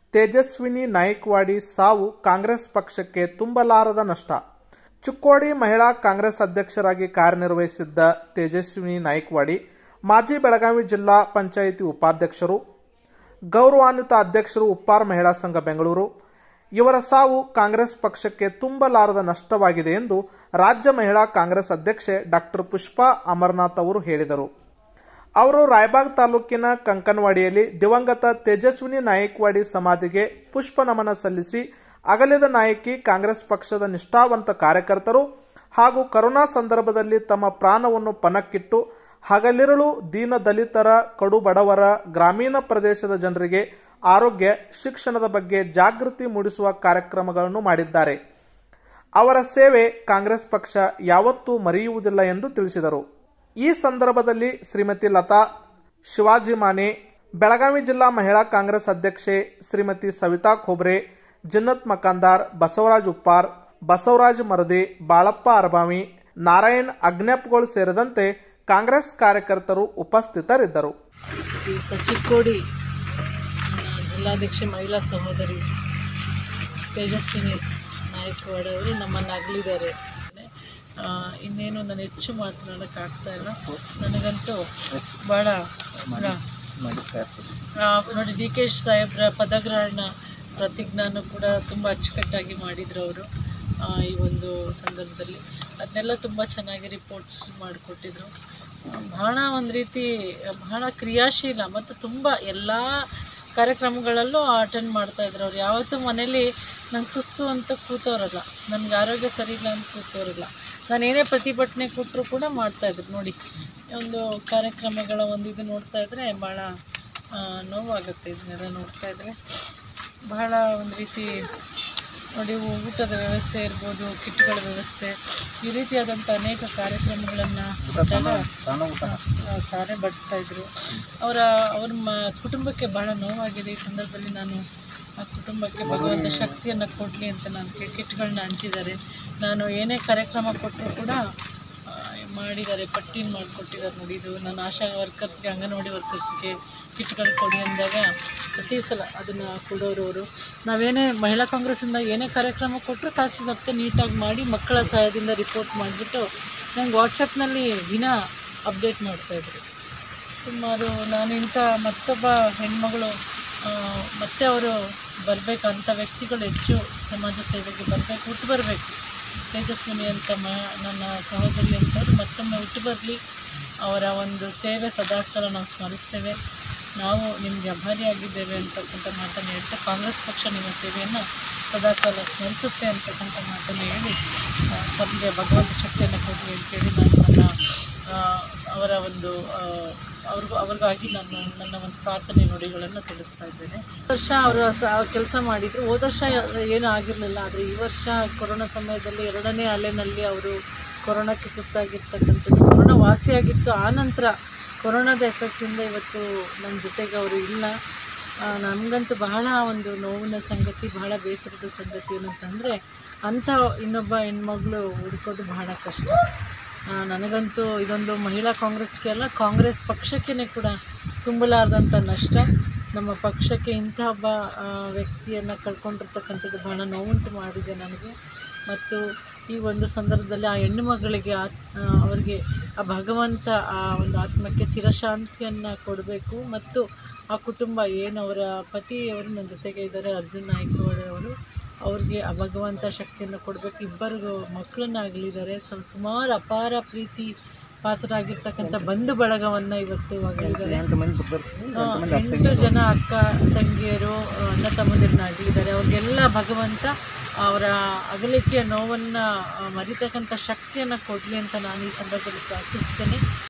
ತೇಜಸ್ವಿನಿ ನಾಯಕ್ವಾಡಿ ಸಾವು ಕಾಂಗ್ರೆಸ್ ಪಕ್ಷಕ್ಕೆ ತುಂಬಲಾರದ ನಷ್ಟ ಚಿಕ್ಕೋಡಿ ಮಹಿಳಾ ಕಾಂಗ್ರೆಸ್ ಅಧ್ಯಕ್ಷರಾಗಿ ಕಾರ್ಯನಿರ್ವಹಿಸಿದ್ದ ತೇಜಸ್ವಿನಿ ನಾಯಕ್ವಾಡಿ ಮಾಜಿ ಬೆಳಗಾವಿ ಜಿಲ್ಲಾ ಪಂಚಾಯಿತಿ ಉಪಾಧ್ಯಕ್ಷರು ಗೌರವಾನ್ವಿತ ಅಧ್ಯಕ್ಷರು ಉಪ್ಪಾರ ಮಹಿಳಾ ಸಂಘ ಬೆಂಗಳೂರು ಇವರ ಸಾವು ಕಾಂಗ್ರೆಸ್ ಪಕ್ಷಕ್ಕೆ ತುಂಬಲಾರದ ನಷ್ಟವಾಗಿದೆ ಎಂದು ರಾಜ್ಯ ಮಹಿಳಾ ಕಾಂಗ್ರೆಸ್ ಅಧ್ಯಕ್ಷೆ ಡಾಕ್ಟರ್ ಪುಷ್ಪಾ ಅಮರನಾಥ್ ಅವರು ಹೇಳಿದರು ಅವರು ರಾಯಬಾಗ್ ತಾಲೂಕಿನ ಕಂಕನವಾಡಿಯಲ್ಲಿ ದಿವಂಗತ ತೇಜಸ್ವಿನಿ ನಾಯಕ್ವಾಡಿ ಸಮಾಧಿಗೆ ಪುಷ್ಪ ನಮನ ಸಲ್ಲಿಸಿ ಅಗಲಿದ ನಾಯಕಿ ಕಾಂಗ್ರೆಸ್ ಪಕ್ಷದ ನಿಷ್ಠಾವಂತ ಕಾರ್ಯಕರ್ತರು ಹಾಗೂ ಕರೋನಾ ಸಂದರ್ಭದಲ್ಲಿ ತಮ್ಮ ಪ್ರಾಣವನ್ನು ಪಣಕ್ಕಿಟ್ಟು ಹಗಲಿರುಳು ದೀನ ದಲಿತರ ಕಡು ಬಡವರ ಗ್ರಾಮೀಣ ಪ್ರದೇಶದ ಜನರಿಗೆ ಆರೋಗ್ಯ ಶಿಕ್ಷಣದ ಬಗ್ಗೆ ಜಾಗೃತಿ ಮೂಡಿಸುವ ಕಾರ್ಯಕ್ರಮಗಳನ್ನು ಮಾಡಿದ್ದಾರೆ ಅವರ ಸೇವೆ ಕಾಂಗ್ರೆಸ್ ಪಕ್ಷ ಯಾವತ್ತೂ ಮರೆಯುವುದಿಲ್ಲ ಎಂದು ತಿಳಿಸಿದರು ಈ ಸಂದರ್ಭದಲ್ಲಿ ಶ್ರೀಮತಿ ಲತಾ ಶಿವಾಜಿ ಮಾನೆ ಬೆಳಗಾವಿ ಜಿಲ್ಲಾ ಮಹಿಳಾ ಕಾಂಗ್ರೆಸ್ ಅಧ್ಯಕ್ಷೆ ಶ್ರೀಮತಿ ಸವಿತಾ ಖೋಬ್ರೆ ಜಿನ್ನತ್ ಮಕಾಂದಾರ್ ಬಸವರಾಜ್ ಉಪ್ಪಾರ್ ಬಸವರಾಜ್ ಮರದಿ ಬಾಳಪ್ಪ ಅರಬಾವಿ ನಾರಾಯಣ್ ಅಗ್ನೆಪ್ಗೋಳ್ ಸೇರಿದಂತೆ ಕಾಂಗ್ರೆಸ್ ಕಾರ್ಯಕರ್ತರು ಉಪಸ್ಥಿತರಿದ್ದರು ಈ ಸಚಿಕ್ಕೋಡಿ ನನ್ನ ಜಿಲ್ಲಾಧ್ಯಕ್ಷೆ ಮಹಿಳಾ ಸಹೋದರಿ ತೇಜಸ್ವಿನಿ ನಾಯಕ್ವಾಡ್ ಅವರು ನಮ್ಮನ್ನು ಅಗಲಿದ್ದಾರೆ ಆ, ಇನ್ನೇನು ನಾನು ಹೆಚ್ಚು ಮಾತನಾಡೋಕ್ಕಾಗ್ತಾ ಇಲ್ಲ ನನಗಂತೂ ಭಾಳ ಆ, ನೋಡಿ ಡಿ ಕೆ ಸಾಹೇಬ್ರ ಪದಗ್ರಹಣ ಪ್ರತಿಜ್ಞಾನ ಕೂಡ ತುಂಬ ಅಚ್ಚುಕಟ್ಟಾಗಿ ಮಾಡಿದರು ಅವರು ಈ ಒಂದು ಸಂದರ್ಭದಲ್ಲಿ ಅದನ್ನೆಲ್ಲ ತುಂಬ ಚೆನ್ನಾಗಿ ರಿಪೋರ್ಟ್ಸ್ ಮಾಡಿಕೊಟ್ಟಿದ್ರು ಬಹಳ ಒಂದು ರೀತಿ ಬಹಳ ಕ್ರಿಯಾಶೀಲ ಮತ್ತು ತುಂಬ ಎಲ್ಲ ಕಾರ್ಯಕ್ರಮಗಳಲ್ಲೂ ಅಟೆಂಡ್ ಮಾಡ್ತಾಯಿದ್ರು ಅವ್ರು ಯಾವತ್ತೂ ಮನೇಲಿ ನಂಗೆ ಸುಸ್ತು ಅಂತ ಕೂತವ್ರಲ್ಲ ನನಗೆ ಆರೋಗ್ಯ ಸರಿ ಇಲ್ಲ ಅಂತ ಕೂತವ್ರಲ್ಲ ನಾನು ಏನೇ ಪ್ರತಿಭಟನೆ ಕೊಟ್ಟರು ಕೂಡ ಮಾಡ್ತಾಯಿದ್ರು ನೋಡಿ ಒಂದು ಕಾರ್ಯಕ್ರಮಗಳ ಒಂದು ಇದು ನೋಡ್ತಾ ಇದ್ದರೆ ಭಾಳ ಆ, ನೋವಾಗುತ್ತೆ ಇದನ್ನೆಲ್ಲ ನೋಡ್ತಾ ಇದ್ದರೆ ಬಹಳ ಒಂದು ರೀತಿ ನೋಡಿ ಊಟದ ವ್ಯವಸ್ಥೆ ಇರ್ಬೋದು ಕಿಟ್ಗಳ ವ್ಯವಸ್ಥೆ ಈ ರೀತಿಯಾದಂಥ ಅನೇಕ ಕಾರ್ಯಕ್ರಮಗಳನ್ನು ತಾನೇ ಬಡಿಸ್ತಾ ಇದ್ರು ಅವರ ಅವ್ರ ಮ ಕುಟುಂಬಕ್ಕೆ ಬಹಳ ನೋವಾಗಿದೆ ಈ ಸಂದರ್ಭದಲ್ಲಿ ನಾನು ಆ ಕುಟುಂಬಕ್ಕೆ ಭಗವಂತ ಶಕ್ತಿಯನ್ನು ಕೊಡಲಿ ಅಂತ ನಾನು ಕಿ- ಕಿಟ್ಗಳನ್ನ ಹಂಚಿದ್ದಾರೆ ನಾನು ಏನೇ ಕಾರ್ಯಕ್ರಮ ಕೊಟ್ಟರು ಕೂಡ ಆ, ಮಾಡಿದ್ದಾರೆ ಪಟ್ಟಿನ ಮಾಡಿಕೊಟ್ಟಿದ್ದಾರೆ ನೋಡಿ ಇದು ನಾನು ಆಶಾ ವರ್ಕರ್ಸ್ಗೆ ಅಂಗನವಾಡಿ ವರ್ಕರ್ಸ್ಗೆ ಕಿಟ್ಗಳು ಕೊಡಿ ಅಂದಾಗ ಪ್ರತಿ ಸಲ ಅದನ್ನು ಕೊಡೋರು ಅವರು ನಾವೇನೇ ಮಹಿಳಾ ಕಾಂಗ್ರೆಸ್ಸಿಂದ ಏನೇ ಕಾರ್ಯಕ್ರಮ ಕೊಟ್ಟರು ಸಾಕ್ಷಿ ಸಪ್ತ ನೀಟಾಗಿ ಮಾಡಿ ಮಕ್ಕಳ ಸಹಾಯದಿಂದ ರಿಪೋರ್ಟ್ ಮಾಡಿಬಿಟ್ಟು ನಂಗೆ ವಾಟ್ಸಪ್ನಲ್ಲಿ ದಿನ ಅಪ್ಡೇಟ್ ಮಾಡ್ತಾಯಿದ್ರು ಸುಮಾರು ನಾನು ಇಂಥ ಮತ್ತೊಬ್ಬ ಹೆಣ್ಮಗಳು ಆ, ಮತ್ತೆ ಅವರು ಬರಬೇಕಂಥ ವ್ಯಕ್ತಿಗಳು ಹೆಚ್ಚು ಸಮಾಜ ಸೇವೆಗೆ ಬರಬೇಕು ಹುಟ್ಟು ಬರಬೇಕು ತೇಜಸ್ವಿನಿ ಅಂತ ಮ ನನ್ನ ಸಹೋದರಿ ಅಂತವ್ರು ಮತ್ತೊಮ್ಮೆ ಹುಟ್ಟು ಬರಲಿ ಅವರ ಒಂದು ಸೇವೆ ಸದಾಕಾಲ ನಾವು ಸ್ಮರಿಸ್ತೇವೆ ನಾವು ನಿಮಗೆ ಆಭಾರಿಯಾಗಿದ್ದೇವೆ ಅಂತಕ್ಕಂಥ ಮಾತನ್ನು ಹೇಳ್ತಾ ಕಾಂಗ್ರೆಸ್ ಪಕ್ಷ ನಿಮ್ಮ ಸೇವೆಯನ್ನು ಸದಾಕಾಲ ಸ್ಮರಿಸುತ್ತೆ ಅಂತಕ್ಕಂಥ ಮಾತನ್ನು ಹೇಳಿ ಆ, ತಮಗೆ ಭಗವಂತ ಶಕ್ತಿಯನ್ನು ಕೊಡಲಿ ಅಂತೇಳಿ ನಾನು ನನ್ನ ಆ, ಅವರ ಒಂದು ಆ, ಅವ್ರಿಗೂ ಅವ್ರಿಗಾಗಿ ನಾನು ನನ್ನ ಒಂದು ಪ್ರಾರ್ಥನೆ ನುಡಿಗಳನ್ನು ತಿಳಿಸ್ತಾ ಇದ್ದೇನೆ ವರ್ಷ ಅವರು ಕೆಲಸ ಮಾಡಿದ್ರು ಹೋದ ವರ್ಷ ಏನೂ ಆಗಿರಲಿಲ್ಲ ಆದರೆ ಈ ವರ್ಷ ಕೊರೋನಾ ಸಮಯದಲ್ಲಿ ಎರಡನೇ ಅಲೆನಲ್ಲಿ ಅವರು ಕೊರೋನಾಕ್ಕೆ ತುತ್ತಾಗಿರ್ತಕ್ಕಂಥದ್ದು ಕೊರೋನಾ ವಾಸಿಯಾಗಿತ್ತು ಆ ನಂತರ ಕೊರೋನಾದ ಎಫೆಕ್ಟಿಂದ ಇವತ್ತು ನಮ್ಮ ಜೊತೆಗೆ ಅವರು ಇಲ್ಲ ಆ, ನಮಗಂತೂ ಬಹಳ ಒಂದು ನೋವಿನ ಸಂಗತಿ ಬಹಳ ಬೇಸರದ ಸಂಗತಿ ಏನಂತಂದರೆ ಅಂಥ ಇನ್ನೊಬ್ಬ ಹೆಣ್ಮಗಳು ಹುಡ್ಕೋದು ಬಹಳ ಕಷ್ಟ ಆ, ನನಗಂತೂ ಇದೊಂದು ಮಹಿಳಾ ಕಾಂಗ್ರೆಸ್ಗೆ ಅಲ್ಲ ಕಾಂಗ್ರೆಸ್ ಪಕ್ಷಕ್ಕೇ ಕೂಡ ತುಂಬಲಾರ್ದಂಥ ನಷ್ಟ ನಮ್ಮ ಪಕ್ಷಕ್ಕೆ ಇಂಥ ಒಬ್ಬ ವ್ಯಕ್ತಿಯನ್ನು ಕಳ್ಕೊಂಡಿರ್ತಕ್ಕಂಥದ್ದು ಬಹಳ ನೋವುಂಟು ಮಾಡಿದೆ ನನಗೆ ಮತ್ತು ಈ ಒಂದು ಸಂದರ್ಭದಲ್ಲಿ ಆ ಹೆಣ್ಣು ಮಗಳಿಗೆ ಆ ಆ, ಅವರಿಗೆ ಆ ಭಗವಂತ ಆ ಒಂದು ಆತ್ಮಕ್ಕೆ ಚಿರಶಾಂತಿಯನ್ನು ಕೊಡಬೇಕು ಮತ್ತು ಆ ಕುಟುಂಬ ಏನು ಅವರ ಪತಿಯವರು ನನ್ನ ಜೊತೆಗೆ ಇದ್ದಾರೆ ಅರ್ಜುನ್ ನಾಯ್ಕವಾಡೆ ಅವರು ಅವ್ರಿಗೆ ಆ ಭಗವಂತ ಶಕ್ತಿಯನ್ನು ಕೊಡಬೇಕು ಇಬ್ಬರಿಗೂ ಮಕ್ಕಳನ್ನ ಆಗಲಿದ್ದಾರೆ ಸುಮಾರು ಅಪಾರ ಪ್ರೀತಿ ಪಾತ್ರರಾಗಿರ್ತಕ್ಕಂಥ ಬಂಧು ಬಳಗವನ್ನು ಇವತ್ತು ಅಗಲಿದ್ದಾರೆ ಆ, ಎಂಟು ಜನ ಅಕ್ಕ ತಂಗಿಯರು ಆ, ಅಣ್ಣ ತಮ್ಮಂದಿರನ್ನ ಅಗಲಿದ್ದಾರೆ ಅವ್ರಿಗೆಲ್ಲ ಭಗವಂತ ಅವರ ಅಗಲಿಕೆಯ ನೋವನ್ನು ಮರಿತಕ್ಕಂಥ ಶಕ್ತಿಯನ್ನು ಕೊಡಲಿ ಅಂತ ನಾನು ಈ ಸಂದರ್ಭದಲ್ಲಿ ಪ್ರಾರ್ಥಿಸ್ತೇನೆ